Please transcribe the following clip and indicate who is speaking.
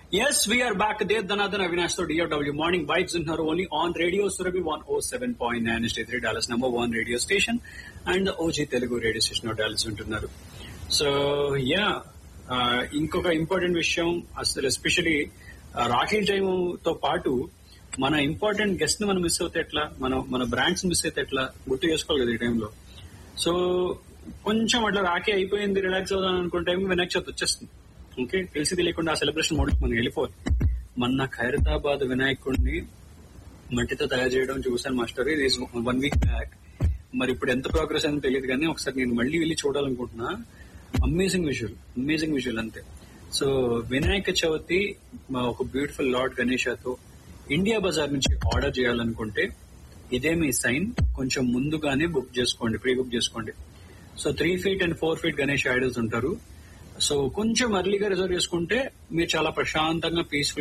Speaker 1: Yes, we are back. Dev Dhanadhan Avinash to DFW Morning Vibes in her only on Radio Surabhi 107.9 State Dallas number one radio station and the OG Telugu radio station of Dallas ఉంటున్నారు so yeah ఇంకొక important విషయం అసలు especially Rakhi time తో పాటు మన important guest ని మనం miss అవుతే ఎట్లా మనం మన బ్రాండ్స్ మిస్ అయితే ఎట్లా గుర్తు చేసుకోవాలి కదా ఈ టైంలో సో కొంచెం అట్లా రాఖీ అయిపోయింది రిలాక్స్ అవుదాం అనుకున్న టైం వినాయక చవితి వచ్చేస్తుంది ఓకే తెలిసి తెలియకుండా ఆ సెలబ్రేషన్ మోడల్ మనం వెళ్ళిపోవాలి మొన్న ఖైరతాబాద్ వినాయకుడిని మట్టితో తయారు చేయడం చూసాను మాస్టర్ ఇది వన్ వీక్ బ్యాక్ మరి ఇప్పుడు ఎంత ప్రోగ్రెస్ అని తెలియదు కానీ ఒకసారి నేను మళ్ళీ వెళ్ళి చూడాలనుకుంటున్నా అమేజింగ్ విజువల్ అమేజింగ్ విజువల్ అంతే సో వినాయక చవితి మా ఒక బ్యూటిఫుల్ లార్డ్ గణేషతో ఇండియా బజార్ నుంచి ఆర్డర్ చేయాలనుకుంటే ఇదే మీ సైన్ కొంచెం ముందుగానే బుక్ చేసుకోండి ప్రీ బుక్ చేసుకోండి so three feet and four feet Ganesh idols ఉంటారు సో కొంచెం అర్లీగా రిజర్వ్ చేసుకుంటే మీరు చాలా ప్రశాంతంగా పీస్ఫుల్